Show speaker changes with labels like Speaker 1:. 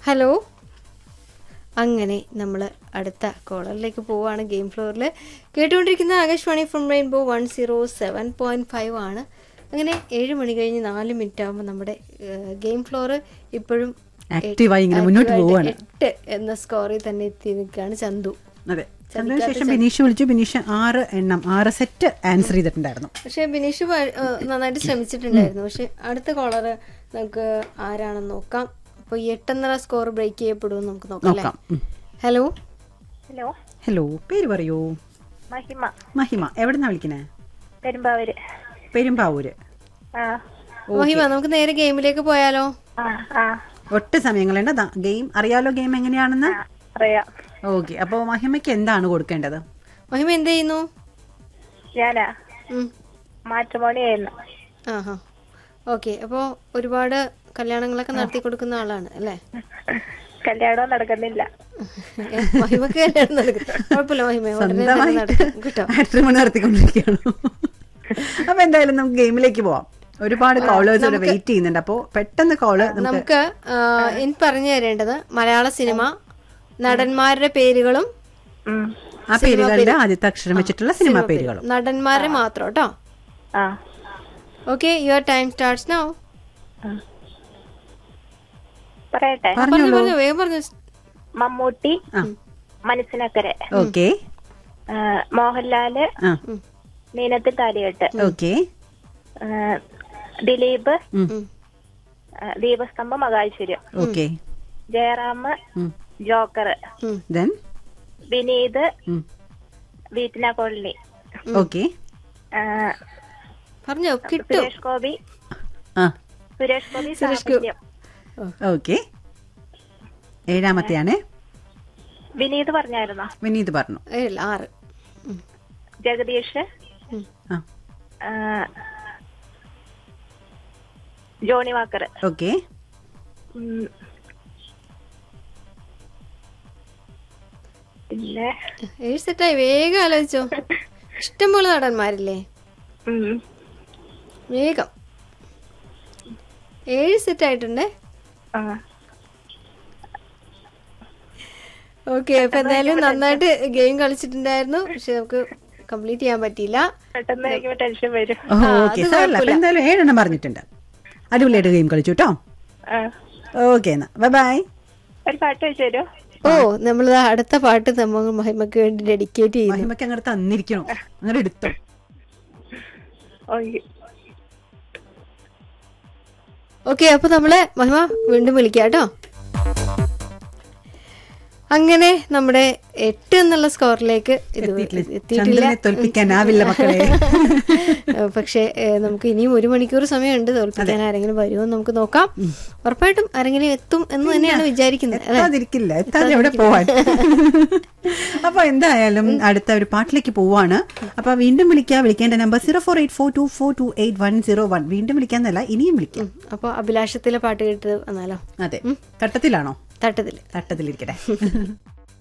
Speaker 1: Hello അങ്ങനെ നമ്മൾ അടുത്ത കോളറിലേക്ക് പോവുകയാണ് ഗെയിം ഫ്ലോറിൽ കേട്ടുകൊണ്ടിരിക്കുന്ന Akashvani from rainbow one zero seven point five ആണ് അങ്ങനെ ഏഴ് മണി കഴിഞ്ഞ് നാല് മിനിറ്റ് ആകുമ്പോൾ നമ്മുടെ ഗെയിം ഫ്ലോർ ഇപ്പോഴും
Speaker 2: ആക്റ്റീവായി ഇങ്ങനെ മുന്നോട്ട്
Speaker 1: ആക്റ്റീവായിട്ട്
Speaker 2: പോവാണ്
Speaker 1: എട്ട് എന്ന സ്കോറിൽ തന്നെ എത്തി നിൽക്കുകയാണ് ചന്തു
Speaker 2: അതെ അതിനുശേഷം ബിനീഷ് വിളിച്ചു ബിനീഷ് ആറ് എണ്ണം ആറ് സെറ്റ് ആൻസർ ചെയ്തിട്ടുണ്ടായിരുന്നു
Speaker 1: പക്ഷെ ബിനീഷ് പ- ഏഹ് നന്നായിട്ട് ശ്രമിച്ചിട്ടുണ്ടായിരുന്നു പക്ഷെ അടുത്ത കോളർ നമുക്ക് ആരാണെന്ന് നോക്കാം അപ്പോൾ ഈ എട്ടെന്നര സ്കോർ ബ്രേക്ക് ചെയ്യപ്പെടുമെന്ന് നമുക്ക് നോക്കാം അല്ലേ
Speaker 2: നോക്കാം ഉം.
Speaker 1: ഹലോ
Speaker 3: ഹലോ
Speaker 2: ഹലോ പേര് പറയൂ
Speaker 3: മഹിമ
Speaker 2: മഹിമ എവിടെന്നാ വിളിക്കണേ
Speaker 3: പെരുമ്പാവൂര്
Speaker 2: പെരുമ്പാവൂര്
Speaker 3: ആ
Speaker 1: മഹിമ നമുക്ക് നേരെ ഗെയിമിലേക്ക് പോയാലോ
Speaker 3: ആ ആ
Speaker 2: ഒട്ട് സമയങ്ങളുണ്ട് ഗെയിം അറിയാലോ ഗെയിം എങ്ങനെയാണെന്ന്
Speaker 3: ആ, അറിയാം
Speaker 2: ഓക്കെ അപ്പോൾ മഹിമയ്ക്ക് എന്താണ് കൊടുക്കേണ്ടത്
Speaker 1: മഹിമ എന്ത് ചെയ്യുന്നു
Speaker 3: ഞാനാ
Speaker 1: ഉം.
Speaker 3: മാട്രിമോണിയായിരുന്നു
Speaker 1: ആഹാ ഓക്കെ അപ്പോൾ ഒരുപാട് കല്യാണങ്ങളൊക്കെ നടത്തി കൊടുക്കുന്ന ആളാണ് അല്ലേ
Speaker 3: കല്യാണവും നടക്കുന്നില്ല
Speaker 1: ഏ, മഹിമക്ക് കല്യാണം നടക്കും കുഴപ്പമില്ല മഹിമ ഉടനെ തന്നെ
Speaker 2: സ്വന്തമായിട്ട്
Speaker 1: നടക്കും കേട്ടോ
Speaker 2: ആട്രിമണി നടത്തിക്കൊണ്ടിരിക്കുകയാണ് അപ്പൊ എന്തായാലും നമുക്ക് ഗെയിമിലേക്ക് പോവാം ഒരുപാട് കോളേഴ്സ് ഇവിടെ വെയിറ്റ് ചെയ്യുന്നുണ്ട് അപ്പോൾ പെട്ടെന്ന് കോള് നമുക്ക്
Speaker 1: നമുക്ക് ആ, എനിക്ക് പറഞ്ഞു തരേണ്ടത് മലയാള സിനിമ നടന്മാരുടെ പേരുകളും
Speaker 3: ഉം.
Speaker 2: ആ പേരുകളുടെ ആദ്യത്തെ അക്ഷരം വെച്ചിട്ടുള്ള സിനിമാ പേരുകളും
Speaker 1: നടന്മാരെ മാത്രം കേട്ടോ
Speaker 3: ആ
Speaker 1: okay your time starts now
Speaker 3: ആ. പറയട്ടെ
Speaker 1: പറഞ്ഞു പറഞ്ഞു വേഗം പറഞ്ഞു
Speaker 3: മമ്മൂട്ടി
Speaker 2: ആ
Speaker 3: മനസ്സിനക്കരെ
Speaker 2: ഓക്കെ
Speaker 3: ആ, മോഹൻലാല്
Speaker 2: ആ
Speaker 3: മീനത്തിൽ താലികെട്ട്
Speaker 2: ഓക്കെ
Speaker 3: ആ, ദിലീപ്
Speaker 2: ഉം.
Speaker 1: ഉം.
Speaker 3: ആ, ദീപസ്തംഭം മകാശ്വര്യം
Speaker 2: ഓക്കെ
Speaker 3: ജയറാം
Speaker 2: ഉം.
Speaker 3: ജോക്കർ
Speaker 1: ഉം.
Speaker 2: ദെൻ
Speaker 3: വിനീത്
Speaker 2: ഉം.
Speaker 3: വീട്ടിന കോളനി
Speaker 2: ഓക്കെ
Speaker 3: ആ,
Speaker 1: പറഞ്ഞോ കിട്ടും
Speaker 3: സുരേഷ് ഗോപി
Speaker 2: ആ
Speaker 3: സുരേഷ് ഗോപി
Speaker 1: സുരേഷ് ഗോ-
Speaker 3: സാഹചര്യം
Speaker 2: ഓക്കെ ഏഴാമത്തെയാണ്
Speaker 3: വിനീത് പറഞ്ഞായിരുന്നോ
Speaker 2: വിനീത് പറഞ്ഞു
Speaker 1: ഏഴ് ആറ് ഉം.
Speaker 3: ജഗദീഷ്
Speaker 1: ഉം.
Speaker 2: ആ
Speaker 3: ആ, ജോണി വാക്കർ
Speaker 2: ഓക്കെ
Speaker 3: ഉം. പിന്നെ
Speaker 1: ഏഴ് സെറ്റായി വേഗം ആലോചിച്ചോ ഇഷ്ടംപോലെ നടന്മാരില്ലേ
Speaker 3: ഉം.
Speaker 1: വേഗം ഏഴ് സെറ്റ് ആയിട്ടുണ്ടേ
Speaker 3: ആ.
Speaker 1: ഓക്കെ അപ്പൊ എന്തായാലും നന്നായിട്ട് ഗെയിം കളിച്ചിട്ടുണ്ടായിരുന്നു പക്ഷെ നമുക്ക് കംപ്ലീറ്റ് ചെയ്യാൻ പറ്റിയില്ല
Speaker 3: പെട്ടെന്ന് കഴിക്കുമ്പോ ടെൻഷൻ വരും
Speaker 2: ഓക്കെ സാറല്ല അപ്പൊ എന്തായാലും ഏഴെണ്ണം പറഞ്ഞിട്ടുണ്ട് അടിപൊളിയായിട്ട് ഗെയിം കളിച്ചു കേട്ടോ
Speaker 3: ആ.
Speaker 2: ഓക്കെ എന്നാ ബൈ ബൈ
Speaker 3: ഒരു പാട്ട് വെച്ച് തരുമോ
Speaker 1: ഓ നമ്മൾ അടുത്ത പാട്ട് നമ്മൾ മഹിമക്ക് വേണ്ടി ഡെഡിക്കേറ്റ് ചെയ്യുന്നു
Speaker 2: മഹിമയ്ക്ക് അങ്ങോട്ട് തന്നിരിക്കണോ അങ്ങനെ എടുത്തോ
Speaker 3: ഓക്കെ
Speaker 1: ഓക്കെ അപ്പൊ നമ്മളെ മഹിമ വീണ്ടും വിളിക്കാം കേട്ടോ അങ്ങനെ നമ്മുടെ എട്ട് എന്നുള്ള സ്കോറിലേക്ക് ഇത് എത്തിയിട്ടില്ല
Speaker 2: ചന്ദ്രനെ തോൽപ്പിക്കാനാവില്ല മക്കളെ
Speaker 1: ഏഹ് പക്ഷേ ഏഹ് നമുക്ക് ഇനിയും ഒരു മണിക്കൂർ സമയമുണ്ട് തോൽപ്പിക്കാൻ ആരെങ്കിലും വരുമോ എന്ന് നമുക്ക് നോക്കാം ഉറപ്പായിട്ടും ആരെങ്കിലും എത്തും എന്ന് തന്നെയാണ് വിചാരിക്കുന്നത് അല്ലെ
Speaker 2: എത്താതിരിക്കില്ല എത്താതെ എവിടെ പോവാൻ അപ്പൊ എന്തായാലും അടുത്ത ഒരു പാട്ടിലേക്ക് പോവാണ് അപ്പൊ വീണ്ടും വിളിക്കാം വിളിക്കേണ്ട number zero four eight four two four two eight one zero one വീണ്ടും വിളിക്കാന്നല്ല ഇനിയും വിളിക്കാം
Speaker 1: അപ്പൊ അഭിലാഷത്തിലെ പാട്ട് കേട്ട് വന്നാലോ
Speaker 2: അതെ തട്ടത്തിലാണോ
Speaker 1: തട്ടത്തില്
Speaker 2: തട്ടത്തിലിരിക്കട്ടെ